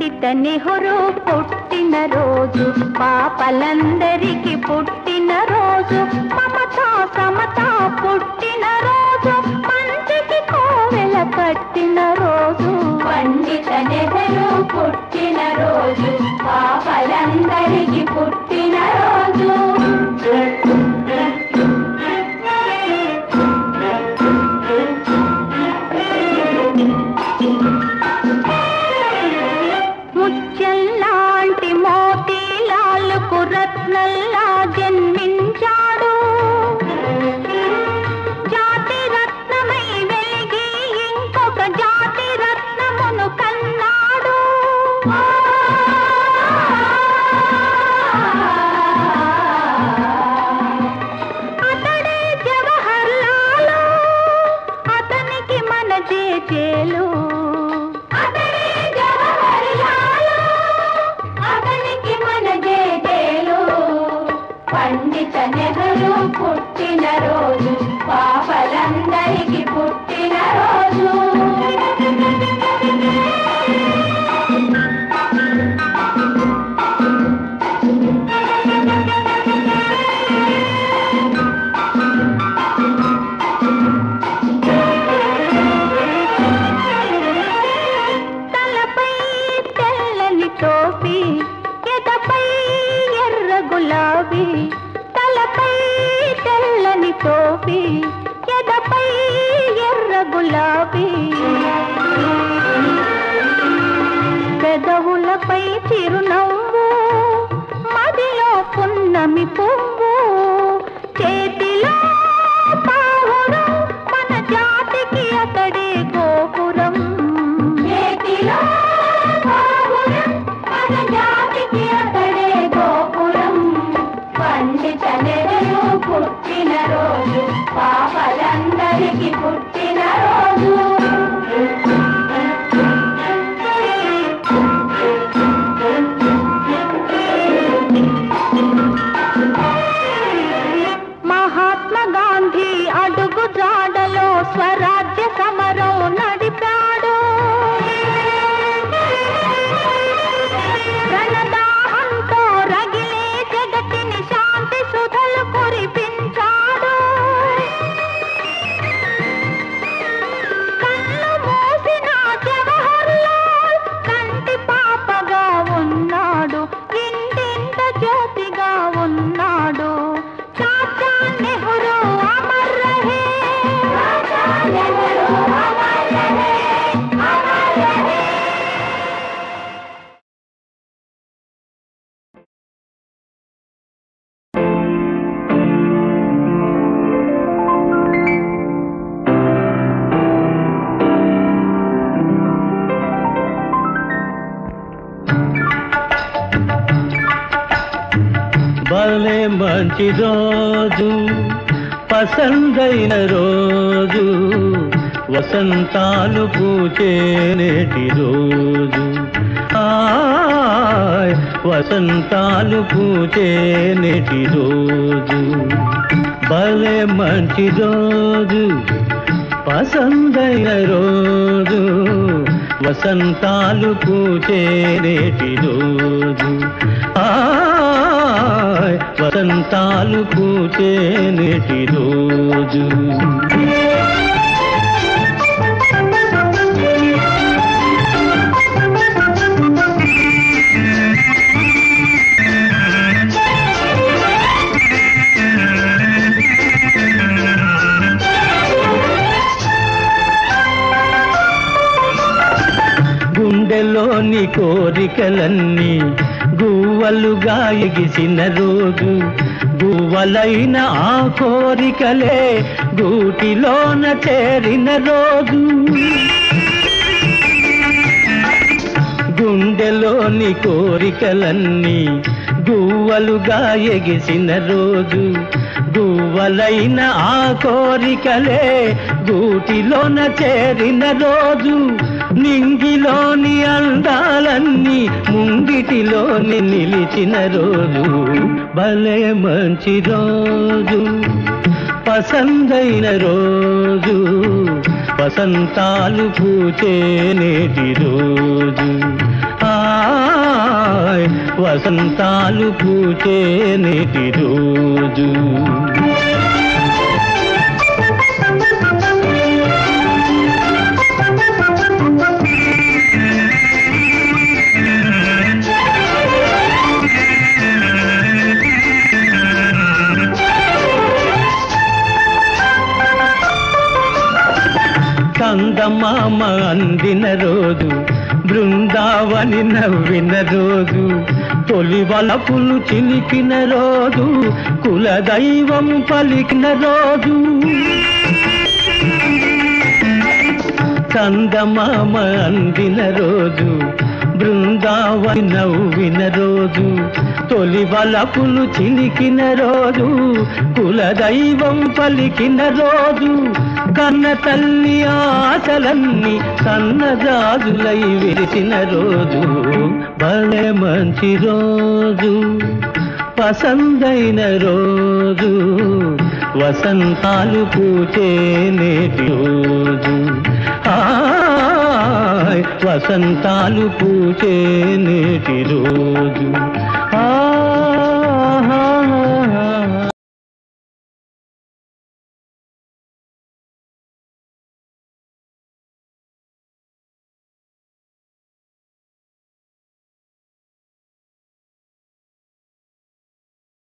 పండిత నెహ్రూ పుట్టిన రోజు పాపలందరికీ పుట్టిన రోజు మమత సమత పుట్టిన రోజు మంచికి కోవెల కట్టిన రోజు పండిత నెహ్రూ పుట్టిన రోజు పాపలందరికీ పుట్టిన రోజు ముత్యంలాంటి మోతీలాలకు రత్నల్లా జన్మించాడు జాతి రత్నమై వెలిగి ఇంకొక జాతి రత్నమును కన్నాడు అతడే జవహర్ లాలు అతనికి మన జేజేలు అతడే జవహర్ లాలు అతనికి మన జేజేలు పండిత నెహ్రూ పుట్టిన రోజు పాపలందరికీ పుట్టిన రోజు తలపై తెల్లని టోపీ ఎదపై ఎర్ర గులాబీ తలపై తెల్లని టోపీ ఎదపై ఎర్ర గులాబీ పెదవులపై చిరునవ్వు మదిలో పున్నమి పువ్వు చేతిలో పావురం మన జాతికి అతడే గోపురం చేతిలో పావురం మన జాతికి అతడే గోపురం పండిత నెరలు పుట్టిన రోజు పాపలందరికీ పుట్టిన రోజు మహాత్మా గాంధీ అడుగు జాడలో స్వరాజ్య సమరం నడిపాడు రణదాహంతో రగిలే జగతిని శాంతి సుధలు కురిపించాడు కళ్ళు మూసిన జవహర్లాల్ కంటి పాపగా ఉన్నాడు ఇంటింట జ్యోతిగా ఉన్నాడు చాచా నెహ్రూ అమర్ రహే చాచా నెహ్రూ అమర్ రహే అమర్ రహే భలే మంచి రోజు పసందైన రోజు వసంతాలు పూచే నేటి రోజు ఆయ్ వసంతాలు పూచే నేటి రోజు భలే మంచి రోజు పసందైన రోజు వసంతాలు పూచే నేటి రోజు ఆయ్ వసంతాలు పూచే నేటి రోజు గుండెలోని కోరికలన్నీ గువ్వలుగా ఎగిసిన రోజు గువ్వలైన ఆ కోరికలే గూటిలోన చేరిన రోజు గుండెలోని కోరికలన్నీ గువ్వలుగా ఎగిసిన రోజు గువ్వలైన ఆ కోరికలే గూటిలోన చేరిన రోజు నింగిలోని అందాలన్నీ ముంగిటిలోని నిలిచిన రోజు భలే మంచి రోజు పసందైన రోజు వసంతాలు పూచే నేటి రోజు ఆ వసంతాలు పూచే నేటి రోజు కందమామ అందిన రోజు బృందావని నవ్విన రోజు తొలి వలపులు చిలికిన రోజు కులదైవం పలికిన రోజు కందమామ అందిన రోజు బృందావని నవ్విన రోజు తొలి వలపులు చిలికిన రోజు కులదైవం పలికిన రోజు కన్న తల్లి ఆశలన్నీ సన్నజాజులై విరిసిన రోజు భలే మంచి రోజు పసందైన రోజు వసంతాలు పూచే నేటి రోజు హాయ్ వసంతాలు పూచే నేటి రోజు ఆహా